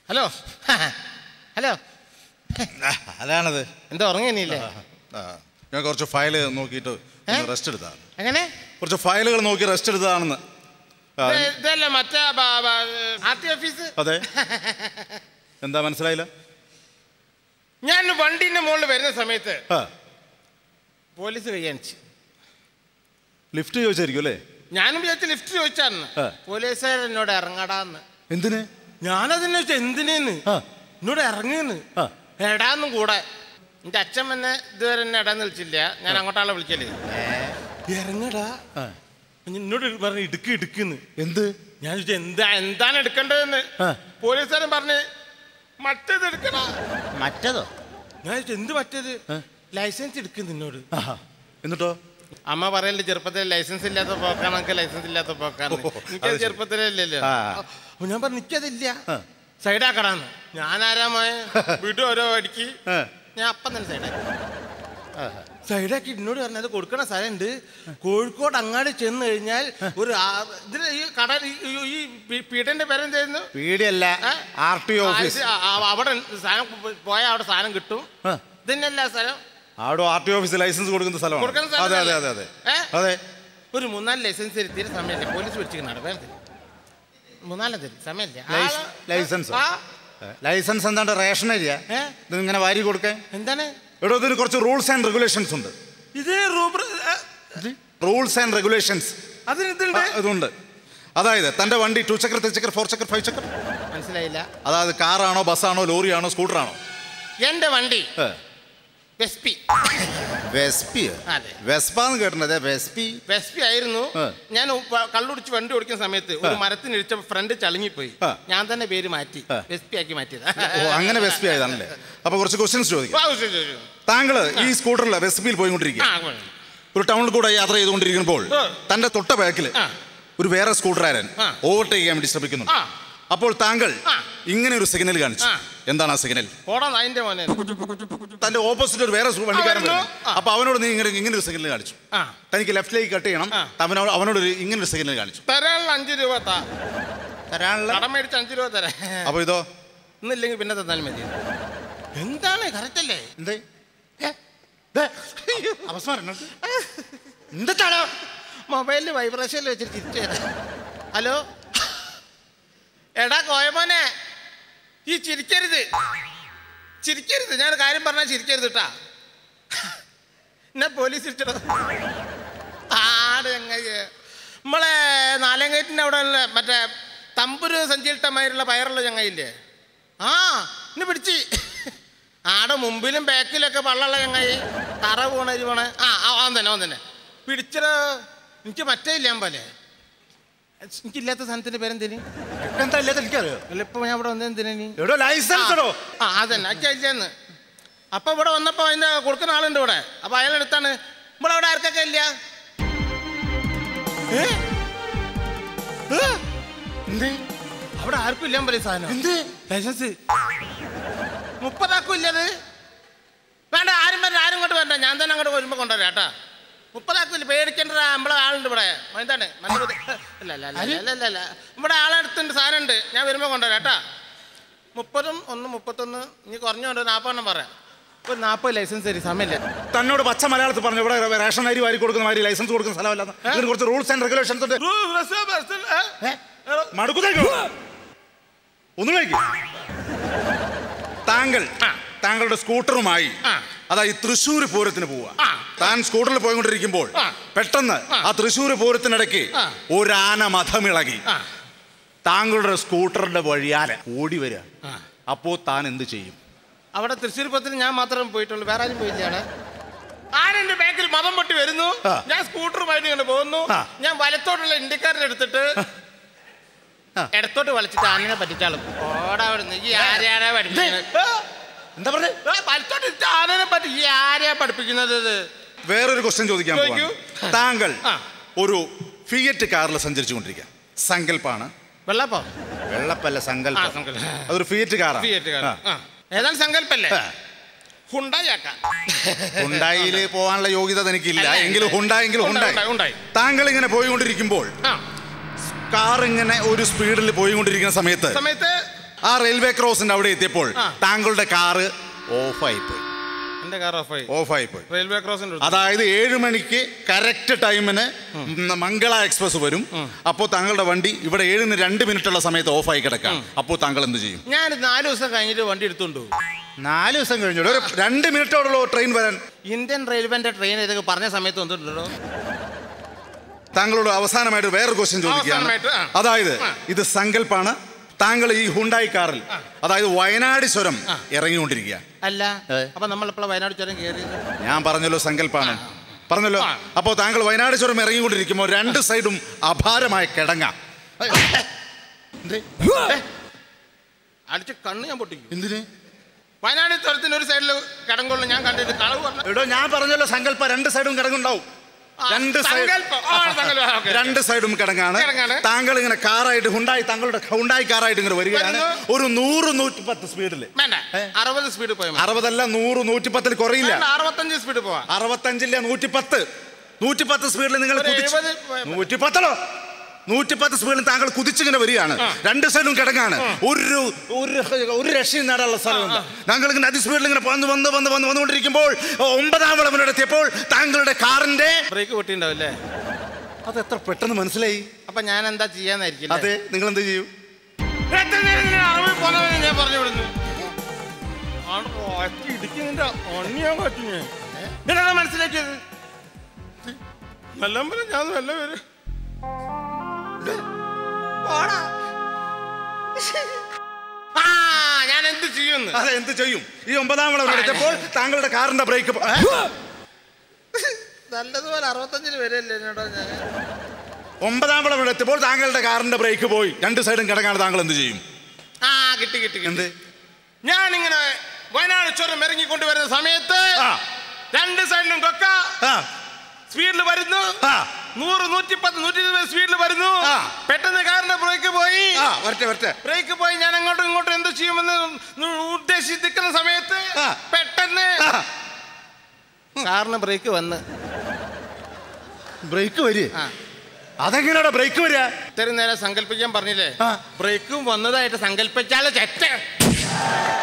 Hello hello ആ, അതാണത് എന്താ ഉറങ്ങിയില്ലേ ആ, ഞാൻ കുറച്ച് ഫയല് നോക്കിയിട്ട് റെസ്റ്റ് എടുത്താണ് എങ്ങനെ കുറച്ച് ഫയലുകൾ നോക്കി റെസ്റ്റ് എടുത്തതാണെന്ന് ആ, ഇത് ഇതല്ല മറ്റേ ആർ ടി ഓഫീസ് അതെ എന്താ മനസ്സിലായില്ല ഞാൻ വണ്ടീന്റെ മുകളിൽ വരുന്ന സമയത്ത് ആ പോലീസ് കൈയാണിച്ചു ലിഫ്റ്റ് ചോദിച്ചായിരിക്കും അല്ലേ ഞാനും വിചാരിച്ച ലിഫ്റ്റ് ചോദിച്ചാന്ന് ആ. പോലീസുകാർ എന്നോട് ഇറങ്ങടാന്ന് എന്തിന് ഞാനതിനെ വെച്ചാൽ എന്തിനേന്ന് ആ. എന്നോട് ഇറങ്ങിന്ന് ആ. എടാന്നും കൂടെ എന്റെ അച്ഛൻ എന്നെ ഇതുവരെ എന്നെ എടാന്ന് വിളിച്ചില്ല ഞാൻ അങ്ങോട്ടാളെ വിളിക്കല് ഇറങ്ങടാ ആ. എന്നോട് പറഞ്ഞു ഇടുക്ക് ഇടുക്കുന്ന് എന്ത് ഞാൻ ചോദിച്ചു എന്താ എന്താണ് എടുക്കേണ്ടതെന്ന് ആ. പോലീസുകാരൻ പറഞ്ഞ് മറ്റേത് എടുക്കണ മറ്റതോ ഞാൻ ചോദിച്ചു എന്ത് മറ്റേത് ലൈസൻസ് എടുക്കും നിന്നോട് ആഹാ. എന്നിട്ടോ അമ്മ പറയല്ലേ ചെറുപ്പത്തിൽ ലൈസൻസ് ഇല്ലാത്ത പോക്കാണ് എനിക്ക് ലൈസൻസ് ഇല്ലാത്ത പോക്കാണ് ഓ, എനിക്കത് അത് ശരി. ചെറുപ്പത്തിലല്ലല്ലോ ആ. അപ്പൊ ഞാൻ പറഞ്ഞു എനിക്കതില്ല ആ. സൈഡാക്കടാന്ന് ഞാൻ ആരാമായ വീട്ടിൽ ഓരോ അടിക്ക് ആ. ഞാൻ അപ്പം തന്നെ സൈഡാക്കി സൈഡാക്കി എന്നോട് പറഞ്ഞത് കൊടുക്കണ സ്ഥലമുണ്ട് കോഴിക്കോട് അങ്ങാടി ചെന്ന് കഴിഞ്ഞാൽ ഒരു ആ- ഇതിന് ഈ കട ഈ- ഈ- ഈ പീ- പീഠന്റെ പേരെന്തായിരുന്നു പീടിയല്ല ഏ? ആർ ടി ആ, ഓഫീസ് ഇത് ആ- ആ- അവിടെ സാധനം പോയാൽ അവിടെ സാധനം കിട്ടും ആ. ഇതന്നെയല്ല സ്ഥലം അവിടെ ആർ ടി ഓഫീസ് ലൈസൻസ് കൊടുക്കുന്ന സ്ഥലമാണ് കൊടുക്കുന്ന അതെ അതെ സ്ഥലമല്ലേ? അതെ അതെ ഏ? അതെ ഒരു മൂന്നാല് ലൈസൻസ് എടുത്തിട്ട് സമയമില്ല പോലീസ് പിടിച്ചിരിക്കണ വേറെ മൂന്നാലും തരും സമയമില്ല ലൈസ്- ആള്- ലൈസൻസ് ആ, ലൈസൻസ് എന്താണ്ട് റേഷൻ ഏരിയ ഏ? ഇത് ഇങ്ങനെ വാരി കൊടുക്കാൻ എന്താണ് എടോ ഇതിന് കുറച്ച് റൂൾസ് ആൻഡ് റെഗുലേഷൻസ് ഉണ്ട് ഇത് റൂബർ റൂൾസ് ആൻഡ് റെഗുലേഷൻസ് അതിന് ഇതുണ്ട് അതുണ്ട് അതായത് തന്റെ വണ്ടി ടു ചക്കർ ത്രീ ചക്കർ ഫോർ ചക്കർ ഫൈവ് ചക്കർ മനസ്സിലായില്ല അതായത് കാറാണോ ബസ്സാണോ ലോറിയാണോ സ്കൂട്ടറാണോ എന്റെ വണ്ടി വെസ്പി വെസ്പി അതെ. വെസ്പാന്ന് കേട്ടിട്ടുണ്ട് വെസ്പി വെസ്പി ആയിരുന്നു ആ. ഞാൻ ഉപ്പ- കള്ളുടിച്ച് വണ്ടി ഓടിക്കുന്ന സമയത്ത് ഒരു മരത്തിന് ഇടിച്ച ഫ്രണ്ട് ചളുങ്ങിപ്പോയി ആ. ഞാൻ തന്നെ പേര് മാറ്റി ആ. വെസ്പി ആക്കി മാറ്റിയത് ഓ അങ്ങനെ വെസ്പി ആയതാണല്ലേ അപ്പൊ കുറച്ച് ക്വസ്റ്റ്യൻസ് ചോദിക്കാം ആ, ശരി, ശരി, ശരി. താങ്കൾ ഈ സ്കൂട്ടറിൽ വെസ്പിയിൽ പോയിക്കൊണ്ടിരിക്കുക ആ, കൊള്ളാം. ഒരു ടൗണിൽ കൂടെ യാത്ര ചെയ്തുകൊണ്ടിരിക്കുമ്പോൾ ആ. തന്റെ തൊട്ട ബാക്കിൽ ആ. ഒരു വേറെ സ്കൂട്ടറാരൻ ആ. ഓവർടേക്ക് ചെയ്യാൻ വേണ്ടി ശ്രമിക്കുന്നു ആ. അപ്പോൾ താങ്കൾ ആ. ഇങ്ങനെ ഒരു സിഗ്നൽ കാണിച്ചു ആ. എന്താണ് ആ സിഗ്നൽ പോടാ അതിന്റെ മോനെ തന്റെ ഓപ്പോസിറ്റ് ഒരു വേറെ സു- വണ്ടിക്കാരൻ വരുന്നു. വരുന്നു. ആ. അപ്പൊ അവനോട് നീ ഇങ്ങനെ ഇങ്ങനെ ഒരു സിഗ്നൽ കാണിച്ചു ആ തനിക്ക് ലെഫ്റ്റിലേക്ക് കട്ട് ചെയ്യണം ആ. അവനോട് അവനോട് ഒരു ഇങ്ങനെ ഒരു സിഗ്നൽ കാണിച്ചു തരാനുള്ള അഞ്ച് രൂപ താ തരാനുള്ള കടം മേടിച്ച് അഞ്ച് രൂപ തരാം അപ്പൊ ഇതോ ഇന്നില്ലെങ്കിൽ പിന്നെ തന്നാലും മതി എന്താണ് കറക്റ്റ് അല്ലേ എന്തേ ഏ? ദേ, അപസ്മാരം എന്താണ് മൊബൈലിൽ വൈബ്രേഷനിൽ വെച്ചിട്ട് തിരിച്ചു തരാം ഹലോ എടാ കോയമോനെ ഈ ചിരിക്കരുത് ചിരിക്കരുത് ഞാൻ കാര്യം പറഞ്ഞാൽ ചിരിക്കരുത് കേട്ടാ എന്നെ പോലീസ് ഇരിച്ചടോ ആട് ചങ്ങായി നമ്മളെ നാലങ്കയറ്റിൻ്റെ അവിടെ ഉള്ള മറ്റേ തമ്പുര് സഞ്ചരിട്ടമായിട്ടുള്ള പയറുള്ള ചങ്ങായില്ലേ ആ എന്നെ പിടിച്ച് ആടെ മുമ്പിലും ബാക്കിലൊക്കെ വള്ളമുള്ള ചങ്ങായി തറ പോണ അരി പോണ ആ ആ, അവൻ തന്നെ അവൻ തന്നെ പിടിച്ചടോ എനിക്ക് മറ്റേ ഇല്ല പോലെ എനിക്കില്ലാത്ത സാധനത്തിന്റെ പേരെന്തേന് എന്താ ഇല്ലാത്ത എനിക്കറിയോ അല്ല ഇപ്പൊ ഞാൻ ഇവിടെ വന്നെന്തിനു എടോ ലൈസൻസ് എടോ ആ അതന്നെ അച്ഛന്ന് അപ്പൊ ഇവിടെ വന്നപ്പോ അതിന്റെ കൊടുക്കുന്ന ആളുണ്ട് ഇവിടെ അപ്പൊ അയാളെടുത്താണ് ഇവിടെ അവിടെ ആർക്കൊക്കെ ഇല്ല ഏ? ഏ? എന്തേ അവിടെ ആർക്കും ഇല്ല പറയും സാധനം എന്ത് ലൈസൻസ് മുപ്പതാക്കും ഇല്ലത് വേണ്ട ആരും വരണ്ട ആരും ഇങ്ങോട്ട് വരണ്ട ഞാൻ തന്നെ അങ്ങോട്ട് വരുമ്പോ കൊണ്ടുവരാം കേട്ടാ മുപ്പതാക്കും ഇല്ല പേടിക്കേണ്ട നമ്മളെ ആളുണ്ട് ഇവിടെ എന്താണ് മഞ്ഞപ്പുതി ഇല്ല ഇല്ല ഇല്ല ഇല്ല ഇല്ല ഇല്ല ഇവിടെ ആളെടുത്തുണ്ട് സാധനം ഉണ്ട് ഞാൻ വരുമ്പോ കൊണ്ടുവരാം കേട്ടാ മുപ്പതും ഒന്ന് മുപ്പത്തൊന്ന് ഇനി കുറഞ്ഞുകൊണ്ട് നാൽപ്പതെണ്ണം പറയാം ഒരു നാൽപ്പത് ലൈസൻസ് തരും സമയമില്ല തന്നോട് പച്ച മലയാളത്തിൽ പറഞ്ഞു ഇവിടെ റേഷൻ അരി വാരി കൊടുക്കുന്ന മാതിരി ലൈസൻസ് കൊടുക്കുന്ന സ്ഥലമല്ല ഇതിന് കുറച്ച് റൂൾസ് ആൻഡ് റെഗുലേഷൻസ് ഉണ്ട് മടുക്കുന്നേക്കോ ഒന്നുമിലേക്ക് താങ്കൾ ആ. താങ്കളുടെ സ്കൂട്ടറുമായി ആ. അതായത് തൃശ്ശൂർ പൂരത്തിന് പോവുക ആ. താൻ സ്കൂട്ടറിൽ പോയിക്കൊണ്ടിരിക്കുമ്പോൾ ആ. പെട്ടെന്ന് ആ. ആ തൃശ്ശൂർ പൂരത്തിനിടയ്ക്ക് ആ. ഒരാന മഥമിളകി ആ താങ്കളുടെ സ്കൂട്ടറിന്റെ വഴിയാലെ ഓടി വരിക ആ. അപ്പോ താൻ എന്ത് ചെയ്യും അവിടെ തൃശ്ശൂർ പത്തിന് ഞാൻ മാത്രമേ പോയിട്ടുള്ളൂ വേറെ ആരും പോയില്ല അവിടെ ആരെന്റെ ബാക്കിൽ മതം പൊട്ടി വരുന്നു ആ. ഞാൻ സ്കൂട്ടറുമായിട്ട് ഇങ്ങനെ പോകുന്നു ആ. ഞാൻ വലത്തോട്ടുള്ള ഇന്ത്യക്കാരനെ എടുത്തിട്ട് ആ. ഇടത്തോട്ട് വലിച്ചിട്ട് ആനനെ പറ്റിച്ചാളും ഓടാ അവിടുന്ന് ഈ ആരെയാണെ പഠിപ്പിക്കുന്നത് എന്താ പറഞ്ഞേ ഏ, വലത്തോട്ട് ഇട്ട് ആനനെ പറ്റി ഈ ആരെയാ പഠിപ്പിക്കുന്നത് ഇത് വേറൊരു ക്വസ്റ്റ്യൻ ചോദിക്കാൻ ചോദിക്കൂ. പോവാണ് താങ്കൾ ആ. ഒരു ഫിയറ്റ് കാറിൽ സഞ്ചരിച്ചുകൊണ്ടിരിക്കുക സങ്കല്പാണ് വെള്ളപ്പോ വെള്ളപ്പല്ല ആ സങ്കല്പം സങ്കല്പം അതൊരു ഫിയറ്റ് കാറാണ് ഫിയറ്റ് കാർ. ആ. ഏതാണ് സങ്കല്പല്ലേ ആ. ഹുണ്ടായാക്കാം ഹുണ്ടായില് പോകാനുള്ള യോഗ്യത തനിക്കില്ല അല്ല, എങ്കിലും ഹുണ്ടായെങ്കിലും ഉണ്ടായി, ഹുണ്ടായി ഉണ്ടായി. താങ്കൾ ഇങ്ങനെ പോയിക്കൊണ്ടിരിക്കുമ്പോൾ ആ കാർ ഇങ്ങനെ ഒരു സ്പീഡിൽ പോയിക്കൊണ്ടിരിക്കുന്ന സമയത്ത് സമയത്ത് ആ റെയിൽവേ ക്രോസിന്റെ അവിടെ എത്തിയപ്പോൾ ആ. താങ്കളുടെ കാറ് ഓഫായി പോയി എന്റെ കാർ ഓഫായി ഓഫായി പോയി റെയിൽവേ ക്രോസിന്റെ അടുത്ത്. അതായത് ഏഴ് മണിക്ക് കറക്റ്റ് ടൈമിന് മംഗള എക്സ്പ്രസ് വരും അപ്പോൾ താങ്കളുടെ വണ്ടി ഇവിടെ ഏഴിന് രണ്ട് മിനിറ്റ് ഉള്ള സമയത്ത് ഓഫായി കിടക്കാം അപ്പോൾ താങ്കൾ എന്ത് ചെയ്യും ഞാൻ നാല് ദിവസം കഴിഞ്ഞിട്ട് വണ്ടി എടുത്തോണ്ട് പോകും നാല് ദിവസം കഴിഞ്ഞു ഒരു രണ്ട് മിനിറ്റോടുള്ള ട്രെയിൻ വരാൻ ഇന്ത്യൻ റെയിൽവേന്റെ ട്രെയിൻ ഇതൊക്കെ പറഞ്ഞ സമയത്ത് വന്നിട്ടുണ്ടോ താങ്കളോട് അവസാനമായിട്ട് വേറൊരു ക്വസ്റ്റ്യൻ ചോദിക്കുകയാണ് അവസാനമായിട്ട്, ആ. അതായത് ആ. ഇത് സങ്കല്പാണ് താങ്കൾ ഈ ഹുണ്ടായി കാറിൽ അതായത് വയനാട് ചുരം ഇറങ്ങിക്കൊണ്ടിരിക്കുക അല്ല ഏ. അപ്പൊ നമ്മളിപ്പോൾ വയനാട് ചുരം കയറിയത് ഞാൻ പറഞ്ഞല്ലോ സങ്കല്പാണ് പറഞ്ഞല്ലോ ആ. അപ്പോൾ താങ്കൾ വയനാട് ചുരം ഇറങ്ങിക്കൊണ്ടിരിക്കുമ്പോൾ രണ്ട് സൈഡും അപാരമായ കിടങ്ങ അടിച്ച് കണ്ണ് ഞാൻ പൊട്ടിക്കും എന്തിന് വയനാട് ചുരത്തിന് ഒരു സൈഡിൽ കിടങ്കൊള്ളു ഞാൻ കണ്ടിട്ട് കളവ് പറഞ്ഞു എടോ ഞാൻ പറഞ്ഞല്ലോ സങ്കല്പ രണ്ട് സൈഡും കിടങ്ങുണ്ടാവും ആ, രണ്ട് സൈഡ് സങ്കല്പം. ആ, സങ്കല്പം. ആ, ഓക്കേ. രണ്ട് സൈഡും കിടങ്ങാണ് കിടങ്ങാണ്. താങ്കൾ ഇങ്ങനെ കാറായിട്ട് ഹുണ്ടായി താങ്കളുടെ ഹുണ്ടായി കാറായിട്ട് ഇങ്ങനെ വരികയാണ് വരുന്നു. ഒരു നൂറ് നൂറ്റി പത്ത് സ്പീഡിൽ വേണ്ട ഏ? അറുപത് സ്പീഡ് പോയാൽ മതി. അറുപതല്ല നൂറ് നൂറ്റി പത്തിൽ കുറയില്ല വേണ്ട, അറുപത്തഞ്ച് സ്പീഡ് പോവാ അറുപത്തഞ്ചില്ല നൂറ്റിപ്പത്ത് നൂറ്റിപ്പത്ത് സ്പീഡിൽ നിങ്ങൾ ഒരു കുതിച്ച് എഴുപത് പോയാ മതി. നൂറ്റിപ്പത്തല്ലോ നൂറ്റിപ്പത്ത് സ്പീഡിൽ താങ്കൾ കുതിച്ചിങ്ങനെ വരികയാണ് രണ്ട് സൈഡും കിടങ്ങാണ് ഒരു ഒരു ഒരു രക്ഷയും നേടാനുള്ള സ്ഥലമുണ്ട് താങ്കൾ ഇങ്ങനെ അതിസ്പീഡിൽ ഇങ്ങനെ വന്ന് വന്ന് വന്ന് വന്ന് വന്നുകൊണ്ടിരിക്കുമ്പോൾ ഒമ്പതാം വിളവിനെത്തിയപ്പോൾ താങ്കളുടെ കാറിന്റെ ബ്രേക്ക് പൊട്ടിണ്ടാവില്ലേ അത് എത്ര പെട്ടെന്ന് മനസ്സിലായി അപ്പൊ ഞാൻ എന്താ ചെയ്യാന്നായിരിക്കും അതെ നിങ്ങൾ എന്ത് ചെയ്യും എത്ര നേരം ഇങ്ങനെ അളവിൽ പോന്നവനെ ഞാൻ പറഞ്ഞു വിടുന്നു ആണ് ഒറ്റ ഇടിക്കുന്നതിന്റെ ഒന്നിയാൻ പറ്റുന്നേ ഇതെന്താ മനസ്സിലാക്കിയത് നല്ല പോലെ ഞാൻ നല്ല പേര് ആ ഞാൻ എന്ത് ചെയ്യുന്നു അതെ എന്ത് ചെയ്യും ഈ ഒമ്പതാം വിളവിനെത്തിയപ്പോൾ താങ്കളുടെ കാറിന്റെ ബ്രേക്ക് നല്ലതുപോലെ അറുപത്തഞ്ചിന് വരെയല്ലേ എന്നോടോ ഞാൻ ഒമ്പതാം വിളവിനെത്തിയപ്പോൾ താങ്കളുടെ കാറിന്റെ ബ്രേക്ക് പോയി രണ്ട് സൈഡും കിടങ്ങാണ് താങ്കൾ എന്ത് ചെയ്യും ആ കിട്ടി കിട്ടി എന്ത് കിട്ടി ഞാനിങ്ങനെ വയനാട് ചുരം ഇറങ്ങിക്കൊണ്ട് വരുന്ന സമയത്ത് ആ. രണ്ട് സൈഡിലും കൊക്ക ആ സ്പീഡിൽ വരുന്നു ആ നൂറ് നൂറ്റി പത്ത് നൂറ്റി ഇരുപത് സ്പീഡിൽ വരുന്നു ആ. പെട്ടെന്ന് കാറിന്റെ ബ്രേക്ക് പോയി ആ വരട്ടെ വരട്ടെ ബ്രേക്ക് പോയി ഞാൻ അങ്ങോട്ടും ഇങ്ങോട്ടും എന്ത് ചെയ്യുമെന്ന് ഉദ്ദേശിച്ച് നിൽക്കുന്ന സമയത്ത് ആ. പെട്ടെന്ന് ആ കാറിന് ബ്രേക്ക് വന്ന് ബ്രേക്ക് വരിക ആ. അതെങ്ങനെയാടാ ബ്രേക്ക് വരിക ഇത്രയും നേരം സങ്കല്പിക്കാൻ പറഞ്ഞില്ലേ ആ. ബ്രേക്കും വന്നതായിട്ട് സങ്കല്പിച്ചാലേ ചെറ്റ